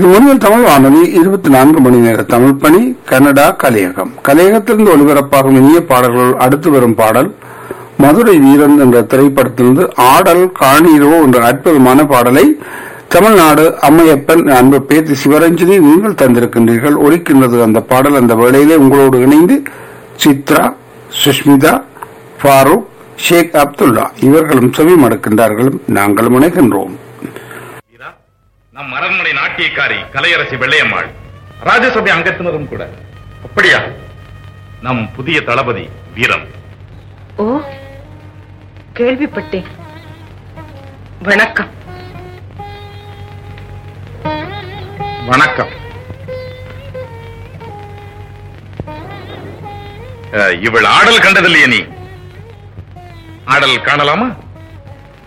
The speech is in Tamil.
இது முன்னில் தமிழ் வானொலி இருபத்தி நான்கு மணி நேர தமிழ் பணி கனடா கலையகம் கலையகத்திலிருந்து ஒலிபரப்பாகும் இனிய பாடல்கள் அடுத்து வரும் பாடல் மதுரை வீரன் என்ற திரைப்படத்திலிருந்து ஆடல் காணீரோ என்ற அற்புதமான பாடலை தமிழ்நாடு அம்மையப்பன் அன்பு பேத்தி சிவரஞ்சனி நீங்கள் தந்திருக்கின்றீர்கள் ஒலிக்கின்றது அந்த பாடல் அந்த வேளையிலே உங்களோடு இணைந்து சித்ரா சுஷ்மிதா ஃபாரூக் ஷேக் அப்துல்லா இவர்களும் செவி மடுக்கின்றார்கள் நாங்களும் இணைகின்றோம் வீரா, நம் அரண்மனை நாட்டியக்காரி கலையரசி வெள்ளையம்மாள் ராஜசபை அங்கத்தினரும் கூட அப்படியா நம் புதிய தளபதி வீரம் ஓ கேள்விப்பட்டேன் வணக்கம் வணக்கம் அஹ், இவள் ஆடல் கண்டதில்லையே நீ ஆடல் காணலாமா